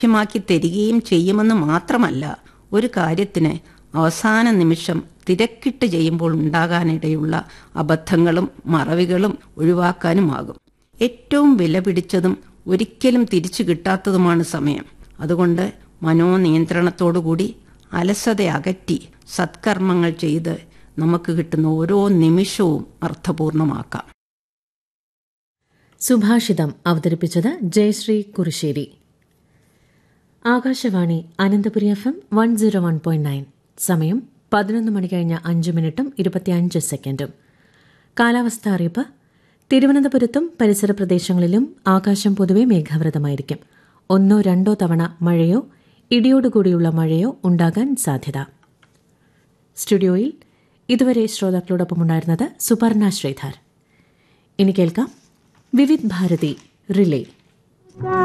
ലഭ്യമാക്കി തരികയും ചെയ്യുമെന്ന് മാത്രമല്ല ഒരു കാര്യത്തിന് അവസാന നിമിഷം തിരക്കിട്ട് ചെയ്യുമ്പോൾ ഉണ്ടാകാനിടയുള്ള അബദ്ധങ്ങളും മറവികളും ഒഴിവാക്കാനുമാകും ഏറ്റവും വിലപിടിച്ചതും ഒരിക്കലും തിരിച്ചു കിട്ടാത്തതുമാണ് സമയം അതുകൊണ്ട് മനോനിയന്ത്രണത്തോടുകൂടി അലസത അകറ്റി സത്കർമ്മങ്ങൾ ചെയ്ത് നമുക്ക് കിട്ടുന്ന ഓരോ നിമിഷവും അർത്ഥപൂർണമാക്കാം സുഭാഷിതം അവതരിപ്പിച്ചത് Jayashree Kurissery Akashvani Ananthapuri F M one zero one point nine സമയം പതിനൊന്ന് മണി കഴിഞ്ഞ അഞ്ച് മിനിറ്റും ഇരുപത്തിയഞ്ച് സെക്കൻഡും കാലാവസ്ഥ അറിയിപ്പ് തിരുവനന്തപുരത്തും പരിസര പ്രദേശങ്ങളിലും ആകാശം പൊതുവെ മേഘാവൃതമായിരിക്കും ഒന്നോ രണ്ടോ തവണ മഴയോ ഇടിയോടുകൂടിയുള്ള മഴയോ ഉണ്ടാകാൻ സാധ്യത സ്റ്റുഡിയോയിൽ ഇതുവരെ ശ്രോതാക്കളോടൊപ്പം ഉണ്ടായിരുന്നത് സുപർണ ശ്രീധർ ഇനി കേൾക്കാം വിവിധ് ഭാരതി റിലേ